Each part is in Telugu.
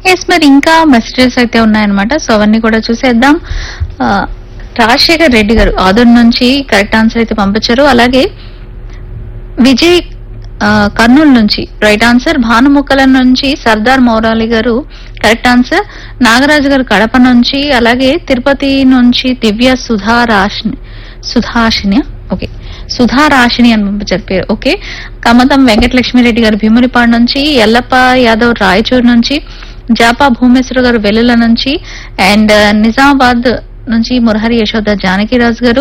ఎస్ మరి ఇంకా మెసేజెస్ అయితే ఉన్నాయన్నమాట సో అవన్నీ కూడా చూసేద్దాం ఆ, రాజశేఖర్ రెడ్డి గారు ఆదర్ నుంచి కరెక్ట్ ఆన్సర్ అయితే పంపించారు అలాగే విజయ్ ఆ, కర్నూలు నుంచి రైట్ ఆన్సర్ భానుముక్కల నుంచి సర్దార్ మౌరాలి గారు కరెక్ట్ ఆన్సర్ నాగరాజు గారు కడప నుంచి అలాగే తిరుపతి నుంచి దివ్య సుధా రాశిని సుధాషిని ఓకే సుధా రాశిని అని పంపించారు పేరు ఓకే కమతం వెంకటలక్ష్మిరెడ్డి గారు భీమునిపాడు నుంచి ఎల్లప్ప యాదవ్ రాయచూరు నుంచి జాపా భూమేశ్వర గారు వెల్లుల నుంచి అండ్ నిజామాబాద్ నుంచి మురహరి యశోద జానకిరాజు గారు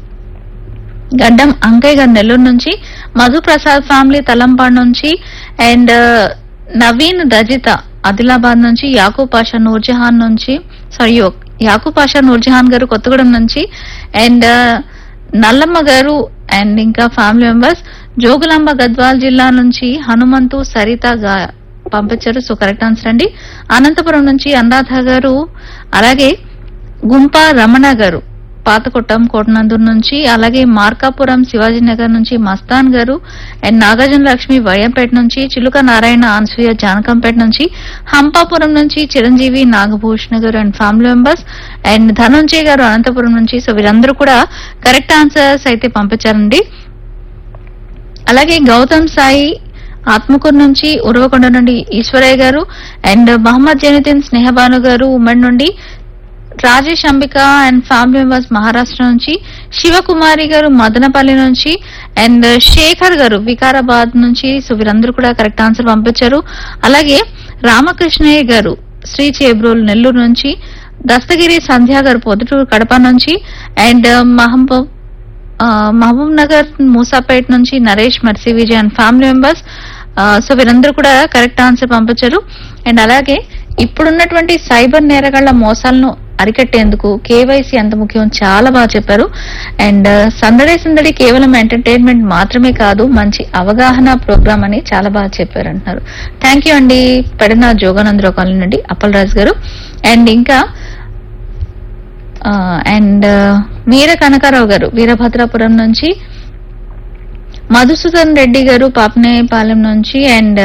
గడ్డం అంకయ్య గారు నెల్లూరు నుంచి మధు ప్రసాద్ ఫ్యామిలీ తలంపాడు నుంచి అండ్ నవీన్ రజిత ఆదిలాబాద్ నుంచి యాకూబ్ పాషా నూర్జహాన్ నుంచి సారీ యాకూబ్ పాషా నూర్జహాన్ గారు కొత్తగూడెం నుంచి అండ్ నల్లమ్మ గారు అండ్ ఇంకా ఫ్యామిలీ మెంబర్స్ జోగులాంబ గద్వాల్ జిల్లా నుంచి హనుమంతు సరిత గా పంపించారు సో కరెక్ట్ ఆన్సర్ అండి అనంతపురం నుంచి అనురాధ గారు అలాగే గుంప రమణ గారు పాతకొట్టం కోటనందూరు నుంచి అలాగే మార్కాపురం శివాజీ నగర్ నుంచి మస్తాన్ గారు అండ్ నాగార్జున లక్ష్మి వయంపేట నుంచి చిలుక నారాయణ అనసూయ జానకంపేట నుంచి హంపాపురం నుంచి Chiranjeevi Nagabhushana garu and family members and Dhananjay garu Anantapur నుంచి సో వీరందరూ కూడా కరెక్ట్ ఆన్సర్స్ అయితే పంపించారండి అలాగే గౌతమ్ సాయి ఆత్మకూరు నుంచి ఉరవకొండ నుండి ఈశ్వరయ్య గారు అండ్ మహమ్మద్ జైనుద్దీన్ స్నేహబాను గారు ఉమ్మడి నుండి Rajesh Ambika and family members Maharashtra నుంచి శివకుమారి గారు మదనపల్లి నుంచి అండ్ శేఖర్ గారు వికారాబాద్ నుంచి సో వీరందరూ కూడా కరెక్ట్ ఆన్సర్ పంపించారు అలాగే రామకృష్ణయ్య గారు శ్రీ చేబ్రోల్ నెల్లూరు నుంచి దస్తగిరి సంధ్య గారు పొద్దుటూరు కడప నుంచి అండ్ మహబూబ్ ఆ, మహబూబ్ నగర్ మూసాపేట్ నుంచి Naresh Mercy Vijay and family members so వీరందరూ కూడా కరెక్ట్ ఆన్సర్ పంపించారు అండ్ అలాగే ఇప్పుడున్నటువంటి సైబర్ నేరగాళ్ల మోసాలను అరికట్టేందుకు కేవైసీ ఎంత ముఖ్యం చాలా బాగా చెప్పారు అండ్ సందడి సందడి కేవలం ఎంటర్టైన్మెంట్ మాత్రమే కాదు మంచి అవగాహన ప్రోగ్రామ్ అని చాలా బాగా చెప్పారు అంటున్నారు థ్యాంక్ యూ అండి పడిన జోగానందరావు కాలనీ నుండి అప్పలరాజు గారు అండ్ ఇంకా అండ్ వీర కనకారావు గారు వీరభద్రాపురం నుంచి మధుసూదన్ రెడ్డి గారు పాపనేపాలెం నుంచి అండ్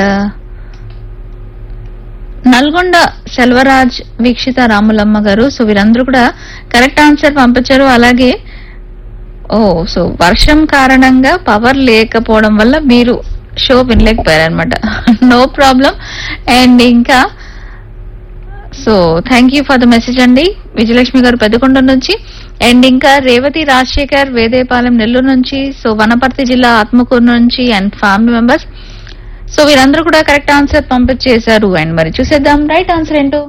నల్గొండ సెల్వరాజ్ వీక్షిత రాములమ్మ గారు సో వీరందరూ కూడా కరెక్ట్ ఆన్సర్ పంపించారు అలాగే ఓ సో వర్షం కారణంగా పవర్ లేకపోవడం వల్ల మీరు షో వినలేకపోయారనమాట నో ప్రాబ్లం అండ్ ఇంకా so thank you for the message అండి విజయలక్ష్మి గారు పెద్దకొండ నుంచి అండ్ ఇంకా రేవతి రాజశేఖర్ వేదేపాలెం నెల్లూరు నుంచి సో వనపర్తి జిల్లా ఆత్మకూరు నుంచి అండ్ ఫ్యామిలీ మెంబర్స్ సో వీరందరూ కూడా కరెక్ట్ ఆన్సర్ పంపించేశారు అండ్ మరి చూసేద్దాం రైట్ ఆన్సర్ ఏంటో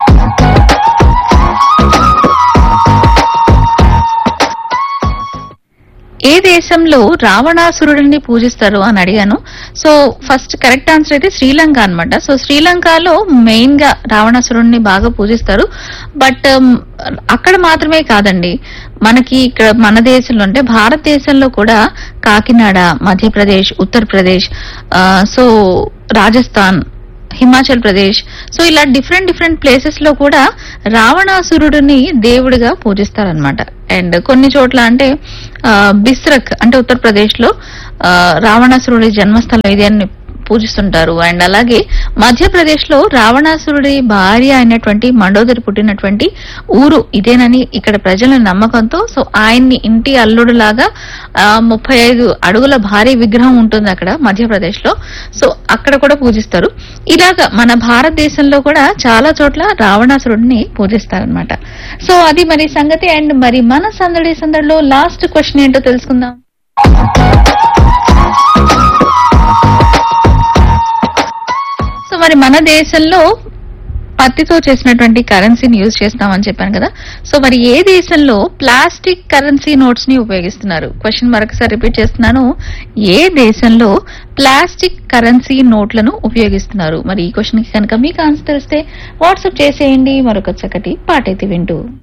ఏ దేశంలో రావణాసురుడిని పూజిస్తారు అని అడిగాను సో ఫస్ట్ కరెక్ట్ ఆన్సర్ అయితే శ్రీలంక అన్నమాట సో శ్రీలంకలో మెయిన్ గా రావణాసురుడిని బాగా పూజిస్తారు బట్ అక్కడ మాత్రమే కాదండి మనకి ఇక్కడ మన దేశంలో అంటే భారతదేశంలో కూడా కాకినాడ మధ్యప్రదేశ్ ఉత్తరప్రదేశ్ ఆ, సో రాజస్థాన్ హిమాచల్ ప్రదేశ్ సో ఇలా డిఫరెంట్ డిఫరెంట్ ప్లేసెస్ లో కూడా రావణాసురుడిని దేవుడిగా పూజిస్తారనమాట అండ్ కొన్ని చోట్ల అంటే ఆ, బిస్రక్ అంటే ఉత్తరప్రదేశ్ లో ఆ, రావణాసురుడి జన్మస్థలం ఇది అని పూజిస్తుంటారు అండ్ అలాగే మధ్యప్రదేశ్ లో రావణాసురుడి భార్య అయినటువంటి మండోదరి పుట్టినటువంటి ఊరు ఇదేనని ఇక్కడ ప్రజల నమ్మకంతో సో ఆయన్ని ఇంటి అల్లుడు లాగా ముప్పై ఐదు అడుగుల భారీ విగ్రహం ఉంటుంది అక్కడ మధ్యప్రదేశ్ లో సో అక్కడ కూడా పూజిస్తారు ఇలాగా మన భారతదేశంలో కూడా చాలా చోట్ల రావణాసురుడిని పూజిస్తారనమాట సో అది మరి సంగతి అండ్ మరి మన సందడి సందడిలో లాస్ట్ క్వశ్చన్ ఏంటో తెలుసుకుందాం సో మరి మన దేశంలో పత్తితో చేసినటువంటి కరెన్సీని యూజ్ చేస్తామని చెప్పాను కదా సో మరి ఏ దేశంలో ప్లాస్టిక్ కరెన్సీ నోట్స్ ని ఉపయోగిస్తున్నారు క్వశ్చన్ మరొకసారి రిపీట్ చేస్తున్నాను ఏ దేశంలో ప్లాస్టిక్ కరెన్సీ నోట్లను ఉపయోగిస్తున్నారు మరి ఈ క్వశ్చన్ కి కనుక మీకు ఆన్సర్ తెలిస్తే వాట్సాప్ చేసేయండి మరొక చక్కటి పాటైతే వింటూ